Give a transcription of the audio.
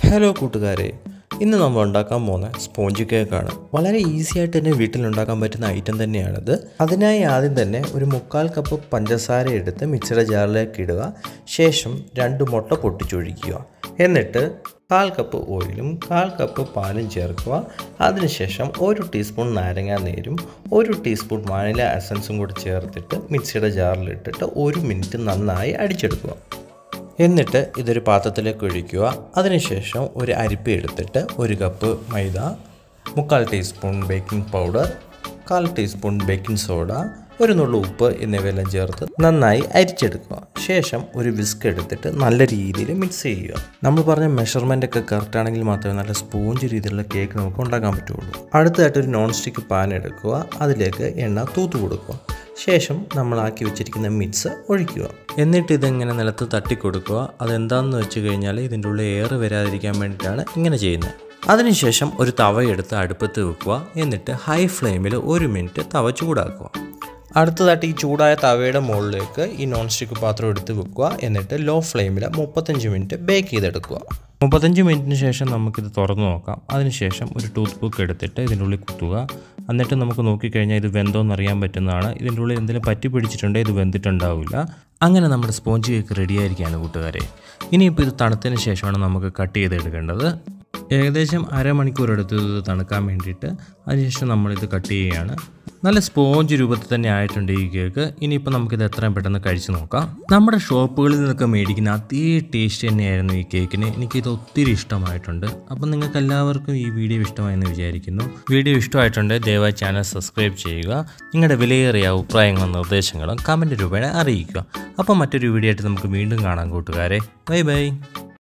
hello കൂട്ടുകാരെ ഇന്ന് നമ്മൾ ഉണ്ടാക്കാൻ പോകുന്ന സ്പോഞ്ച് കേക്കാണ് വളരെ ഈസി ആയിട്ട് തന്നെ വീട്ടിലുണ്ടാക്കാൻ പറ്റുന്ന ഐറ്റം തന്നെയാണിത് അതിനായി ആദ്യം തന്നെ ഒരു മുക്കാൽ കപ്പ് പഞ്ചസാര എടുത്ത് മിക്സിയുടെ ജാറിലേക്ക് ഇടുക ശേഷം രണ്ട് മുട്ട പൊട്ടിച്ചൊഴിക്കുക എന്നിട്ട് കാൽ കപ്പ് ഓയിലും കാൽ കപ്പ് പാലും ചേർക്കുക അതിനുശേഷം ഒരു ടീസ്പൂൺ നാരങ്ങാ നീരും ഒരു ടീസ്പൂൺ വാനില എസൻസും കൂടി ചേർത്തിട്ട് മിക്സിയുടെ ജാറിലിട്ടിട്ട് ഒരു മിനിറ്റ് നന്നായി അടിച്ചെടുക്കുക എന്നിട്ട് ഇതൊരു പാത്രത്തിലേക്ക് ഒഴിക്കുക അതിനുശേഷം ഒരു അരിപ്പ എടുത്തിട്ട് ഒരു കപ്പ് മൈദ മുക്കാൽ ടീസ്പൂൺ ബേക്കിംഗ് പൗഡർ കാൽ ടീസ്പൂൺ ബേക്കിംഗ് സോഡ ഒരു നുള്ളു ഉപ്പ് എന്നിവയെല്ലാം ചേർത്ത് നന്നായി അരിച്ചെടുക്കുക ശേഷം ഒരു വിസ്ക് എടുത്തിട്ട് നല്ല രീതിയിൽ മിക്സ് ചെയ്യുക നമ്മൾ പറഞ്ഞ മെഷർമെൻ്റ് ഒക്കെ കറക്റ്റ് ആണെങ്കിൽ മാത്രമേ നല്ല സ്പോഞ്ച് രീതിയിലുള്ള കേക്ക് നമുക്ക് ഉണ്ടാക്കാൻ പറ്റുള്ളൂ അടുത്തതായിട്ട് ഒരു നോൺ സ്റ്റിക്ക് പാൻ എടുക്കുക അതിലേക്ക് എണ്ണ തൂത്ത് കൊടുക്കുക ശേഷം നമ്മളാക്കി വെച്ചിരിക്കുന്ന മിക്സ് ഒഴിക്കുക എന്നിട്ട് ഇതെങ്ങനെ നിലത്ത് തട്ടിക്കൊടുക്കുക അതെന്താണെന്ന് വെച്ച് കഴിഞ്ഞാൽ ഇതിൻ്റെ ഉള്ളിൽ എയർ വരാതിരിക്കാൻ വേണ്ടിയിട്ടാണ് ഇങ്ങനെ ചെയ്യുന്നത് അതിനുശേഷം ഒരു തവയെടുത്ത് അടുപ്പത്ത് വെക്കുക എന്നിട്ട് ഹൈ ഫ്ലെയിമിൽ ഒരു മിനിറ്റ് തവ ചൂടാക്കുക അടുത്തതായിട്ട് ഈ ചൂടായ തവയുടെ മുകളിലേക്ക് ഈ നോൺ സ്റ്റിക്ക് പാത്രം എടുത്ത് വെക്കുക എന്നിട്ട് ലോ ഫ്ലെയിമിൽ മുപ്പത്തഞ്ച് മിനിറ്റ് ബേക്ക് ചെയ്തെടുക്കുക മുപ്പത്തഞ്ച് മിനിറ്റിന് ശേഷം നമുക്കിത് തുറന്നു നോക്കാം അതിനുശേഷം ഒരു ടൂത്ത് ബുക്ക് എടുത്തിട്ട് ഇതിൻ്റെ ഉള്ളിൽ കുത്തുക എന്നിട്ട് നമുക്ക് നോക്കിക്കഴിഞ്ഞാൽ ഇത് വെന്തോന്ന് അറിയാൻ പറ്റുന്നതാണ് ഇതിൻ്റെ ഉള്ളിൽ എന്തെങ്കിലും പറ്റി പിടിച്ചിട്ടുണ്ടെങ്കിൽ ഇത് വെന്തിട്ടുണ്ടാവില്ല അങ്ങനെ നമ്മുടെ സ്പോഞ്ച് കേക്ക് റെഡി ആയിരിക്കുകയാണ് കൂട്ടുകാരെ ഇനിയിപ്പോൾ ഇത് തണുത്തതിന് ശേഷമാണ് നമുക്ക് കട്ട് ചെയ്തെടുക്കേണ്ടത് ഏകദേശം അരമണിക്കൂർ എടുത്ത് ഇത് തണുക്കാൻ വേണ്ടിയിട്ട് അതിനുശേഷം നമ്മളിത് കട്ട് ചെയ്യുകയാണ് നല്ല സ്പോഞ്ച് രൂപത്തിൽ തന്നെ ആയിട്ടുണ്ട് ഈ കേക്ക് ഇനിയിപ്പോൾ നമുക്കിത് എത്രയും പെട്ടെന്ന് കഴിച്ച് നോക്കാം നമ്മുടെ ഷോപ്പുകളിൽ നിന്നൊക്കെ മേടിക്കുന്ന അതേ ടേസ്റ്റ് തന്നെയായിരുന്നു ഈ കേക്കിന് എനിക്കിത് ഒത്തിരി ഇഷ്ടമായിട്ടുണ്ട് അപ്പം നിങ്ങൾക്ക് എല്ലാവർക്കും ഈ വീഡിയോ ഇഷ്ടമായെന്ന് വിചാരിക്കുന്നു വീഡിയോ ഇഷ്ടമായിട്ടുണ്ട് ദയവായി ചാനൽ സബ്സ്ക്രൈബ് ചെയ്യുക നിങ്ങളുടെ വിലയേറിയ അഭിപ്രായങ്ങളും നിർദ്ദേശങ്ങളും കമൻറ്റ് രൂപേണ അറിയിക്കുക അപ്പം മറ്റൊരു വീഡിയോ ആയിട്ട് നമുക്ക് വീണ്ടും കാണാം കൂട്ടുകാരെ ബൈ ബൈ